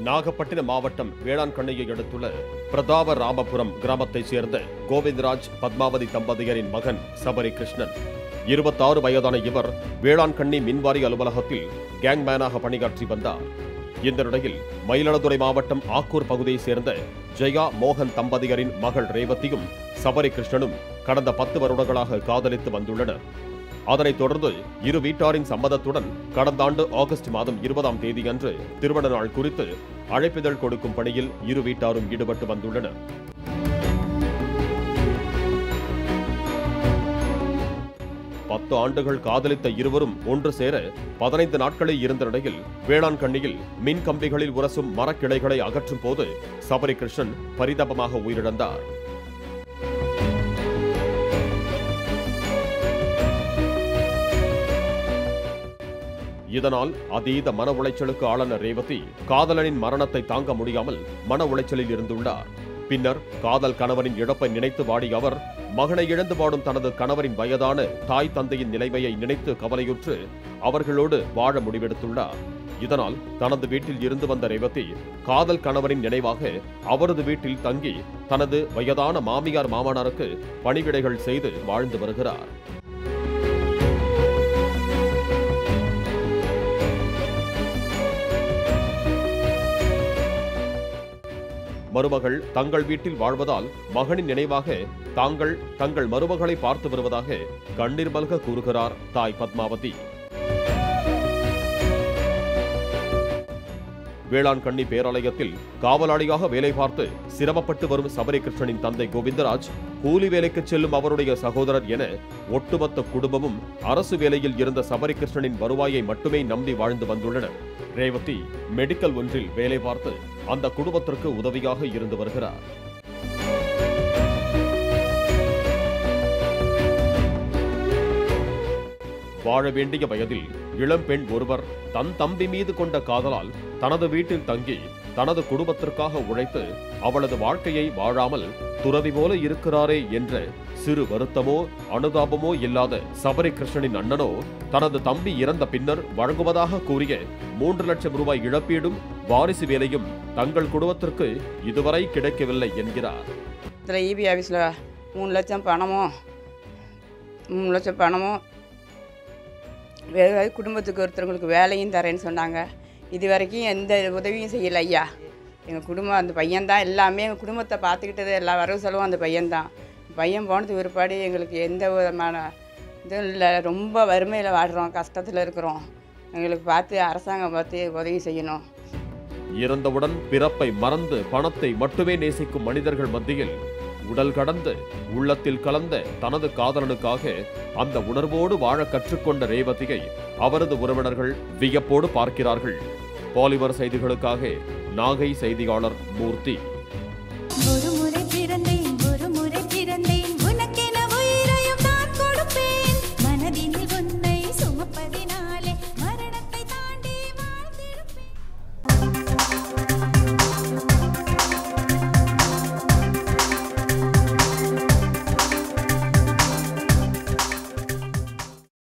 நாகப்பட்டினம் மாவட்டம் வேளாண்கண்ணியை அடுத்துள்ள பிரதாப ராமபுரம் கிராமத்தைச் சேர்ந்த கோவிந்தராஜ் பத்மாவதி தம்பதியரின் மகன் சபரி கிருஷ்ணன் இருபத்தாறு வயதான இவர் வேளாண்கண்ணி மின்வாரி அலுவலகத்தில் கேங்மேனாக பணியாற்றி வந்தார் இந்த நிலையில் மயிலாடுதுறை மாவட்டம் ஆக்கூர் பகுதியைச் சேர்ந்த ஜெயா மோகன் தம்பதியரின் மகள் ரேவதியும் சபரி கிருஷ்ணனும் கடந்த பத்து வருடங்களாக காதலித்து வந்துள்ளனர் அதனைத் தொடர்ந்து இரு வீட்டாரின் சம்மதத்துடன் கடந்த ஆண்டு ஆகஸ்ட் மாதம் இருபதாம் தேதியன்று திருமண நாள் குறித்து அழைப்பிதழ் கொடுக்கும் பணியில் இரு வீட்டாரும் ஈடுபட்டு வந்துள்ளனர் பத்து ஆண்டுகள் காதலித்த இருவரும் ஒன்று சேர பதினைந்து நாட்களில் இருந்த நிலையில் வேளாண்கண்ணியில் மின் கம்பிகளில் உரசும் மரக்கிளைகளை அகற்றும் போது சபரி கிருஷ்ணன் பரிதாபமாக உயிரிழந்தார் இதனால் அதீத மன உளைச்சலுக்கு ஆளான ரேவதி காதலனின் மரணத்தை தாங்க முடியாமல் மன உளைச்சலில் இருந்துள்ளார் பின்னர் காதல் கணவரின் இழப்பை நினைத்து வாடிய அவர் மகனை இழந்து வாடும் தனது கணவரின் வயதான தாய் தந்தையின் நிலைமையை நினைத்து கவலையுற்று அவர்களோடு வாழ முடிவெடுத்துள்ளார் இதனால் தனது வீட்டில் இருந்து வந்த ரேவதி காதல் கணவரின் நினைவாக அவரது வீட்டில் தங்கி தனது வயதான மாமியார் மாமனாருக்கு பணிவிடைகள் செய்து வாழ்ந்து வருகிறார் மருமகள் தங்கள் வீட்டில் வாழ்வதால் மகனின் நினைவாக தாங்கள் தங்கள் மருமகளை பார்த்து வருவதாக கண்ணீர் மல்க கூறுகிறார் தாய் பத்மாவதி வேளாண்கண்ணி பேராலயத்தில் காவலாளியாக வேலை பார்த்து சிரமப்பட்டு வரும் சபரி கிருஷ்ணனின் தந்தை கோவிந்தராஜ் கூலி வேலைக்கு செல்லும் அவருடைய சகோதரர் என ஒட்டுமொத்த குடும்பமும் அரசு வேலையில் இருந்த சபரி கிருஷ்ணனின் வருவாயை மட்டுமே நம்பி வாழ்ந்து வந்துள்ளனர் ரேவதி மெடிக்கல் ஒன்றில் வேலை பார்த்து அந்த குடும்பத்திற்கு உதவியாக இருந்து வருகிறார் வாழ வேண்டிய வயதில் இளம்பெண் ஒருவர் தன் தம்பி மீது கொண்ட காதலால் தனது வீட்டில் தங்கி தனது குடும்பத்திற்காக உழைத்து அவளது வாழ்க்கையை வாழாமல் துறவி போல இருக்கிறாரே என்ற சிறு வருத்தமோ அனுதாபமோ இல்லாத சபரி கிருஷ்ணனின் அண்ணனோ தனது தம்பி இறந்த பின்னர் வழங்குவதாக கூறிய மூன்று லட்சம் ரூபாய் இழப்பீடும் வாரிசு வேலையும் தங்கள் குடும்பத்திற்கு இதுவரை கிடைக்கவில்லை என்கிறார் இதில் இபி ஆஃபீஸில் மூணு லட்சம் பணமும் மூணு லட்சம் பணமும் வேறு குடும்பத்துக்கு ஒருத்தவங்களுக்கு வேலையும் தரேன்னு சொன்னாங்க இது வரைக்கும் எந்த உதவியும் செய்யலை ஐயா எங்கள் குடும்பம் அந்த பையன்தான் எல்லாமே எங்கள் குடும்பத்தை பார்த்துக்கிட்டது எல்லா வரவு செலவும் அந்த பையன்தான் பையன் போனது பிற்பாடு எங்களுக்கு எந்த விதமான இதுவும் இல்லை ரொம்ப வறுமையில் வாடுறோம் கஷ்டத்தில் இருக்கிறோம் எங்களுக்கு பார்த்து அரசாங்கம் பார்த்து உதவி செய்யணும் இறந்தவுடன் பிறப்பை மறந்து பணத்தை மட்டுமே நேசிக்கும் மனிதர்கள் மத்தியில் உடல் கடந்து உள்ளத்தில் கலந்த தனது காதலனுக்காக அந்த உணர்வோடு வாழ கற்றுக்கொண்ட ரேவதியை அவரது உறவினர்கள் வியப்போடு பார்க்கிறார்கள் பாலிமர் செய்திகளுக்காக நாகை செய்தியாளர் மூர்த்தி ஒரு